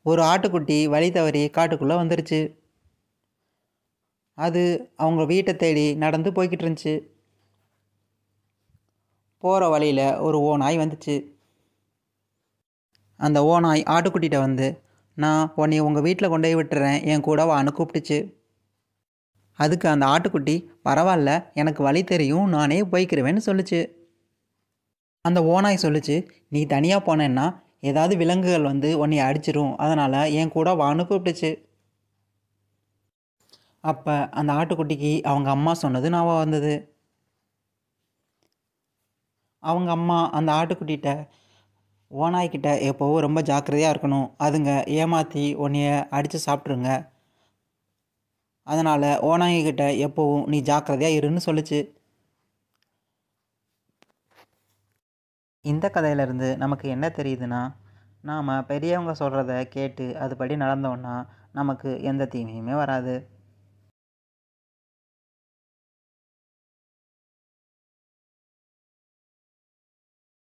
ஒரு ஆட்டுக்குட்டி வழி தவறி காட்டுக்குள்ளே வந்துருச்சு அது அவங்க வீட்டை தேடி நடந்து போய்கிட்டு இருந்துச்சு போகிற வழியில் ஒரு ஓநாய் வந்துச்சு அந்த ஓநாய் ஆட்டுக்குட்டிகிட்ட வந்து நான் உன்னை உங்கள் வீட்டில் கொண்டு போய் விட்டுறேன் என் கூட வான்னு கூப்பிட்டுச்சு அதுக்கு அந்த ஆட்டுக்குட்டி பரவாயில்ல எனக்கு வழி தெரியும் நானே போய்க்கிறவேன்னு சொல்லுச்சு அந்த ஓநாய் சொல்லுச்சு நீ தனியாக போனேன்னா ஏதாவது விலங்குகள் வந்து உன்னை அடிச்சிரும் அதனால் என் கூட வான்னு கூப்பிட்டுச்சு அப்போ அந்த ஆட்டுக்குட்டிக்கு அவங்க அம்மா சொன்னது ஞாபகம் வந்தது அவங்க அம்மா அந்த ஆட்டுக்குட்டிகிட்ட ஓநாய்க்கிட்ட எப்போவும் ரொம்ப ஜாக்கிரதையாக இருக்கணும் அதுங்க ஏமாற்றி உன்னைய அடித்து சாப்பிட்ருங்க அதனால் ஓநாய்கிட்ட எப்போவும் நீ ஜாக்கிரதையாக இருன்னு சொல்லுச்சு இந்த கதையிலேருந்து நமக்கு என்ன தெரியுதுன்னா நாம் பெரியவங்க சொல்கிறத கேட்டு அதுபடி நடந்தோன்னா நமக்கு எந்த தீமையுமே வராது